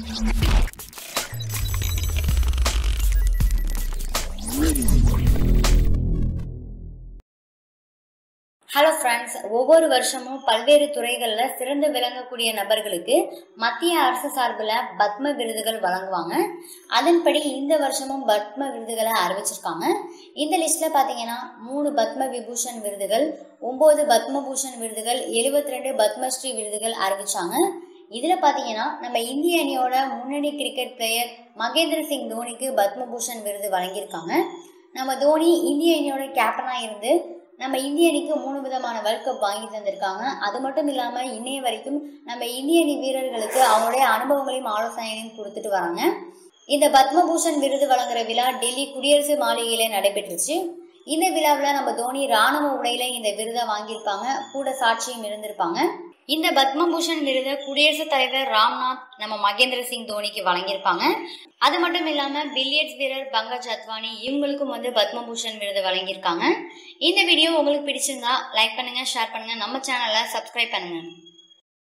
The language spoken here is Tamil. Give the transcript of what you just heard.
ஹலோ ஃப்ரெண்ட்ஸ் ஒவ்வொரு வருஷமும் பல்வேறு துறைகளில் சிறந்து விளங்கக்கூடிய நபர்களுக்கு மத்திய அரசு சார்பில் பத்ம விருதுகள் வழங்குவாங்க அதன்படி இந்த வருஷமும் பத்ம விருதுகளை அறிவிச்சிருக்காங்க இந்த லிஸ்ட்டில் பார்த்தீங்கன்னா மூணு பத்ம விபூஷன் விருதுகள் ஒம்பது பத்மபூஷன் விருதுகள் எழுபத்தி ரெண்டு பத்மஸ்ரீ விருதுகள் அறிவிச்சாங்க இதில் பார்த்தீங்கன்னா நம்ம இந்திய அணியோட முன்னணி கிரிக்கெட் பிளேயர் மகேந்திர சிங் தோனிக்கு பத்மபூஷன் விருது வழங்கியிருக்காங்க நம்ம தோனி இந்திய அணியோட கேப்டனாக இருந்து நம்ம இந்திய அணிக்கு மூணு விதமான வேர்ல்ட் கப் வாங்கி தந்திருக்காங்க அது மட்டும் இல்லாமல் இன்னைய வரைக்கும் நம்ம இந்திய அணி வீரர்களுக்கு அவங்களுடைய அனுபவங்களையும் ஆலோசனைகளையும் கொடுத்துட்டு வராங்க இந்த பத்மபூஷன் விருது வழங்குற விழா டெல்லி குடியரசு மாளிகையில நடைபெற்றுச்சு இந்த விழாவில் நம்ம தோனி ராணுவ உடையில இந்த விருதை வாங்கியிருப்பாங்க கூட சாட்சியும் இருந்திருப்பாங்க இந்த பத்மபூஷன் விருதை குடியரசுத் தலைவர் ராம்நாத் நம்ம மகேந்திர சிங் தோனிக்கு வழங்கியிருப்பாங்க அது மட்டும் இல்லாம பில்லியர்ட்ஸ் வீரர் பங்கஜ் அத்வானி இவங்களுக்கும் வந்து பத்மபூஷன் விருது வழங்கியிருக்காங்க இந்த வீடியோ உங்களுக்கு பிடிச்சிருந்தா லைக் பண்ணுங்க ஷேர் பண்ணுங்க நம்ம சேனலை சப்ஸ்கிரைப் பண்ணுங்க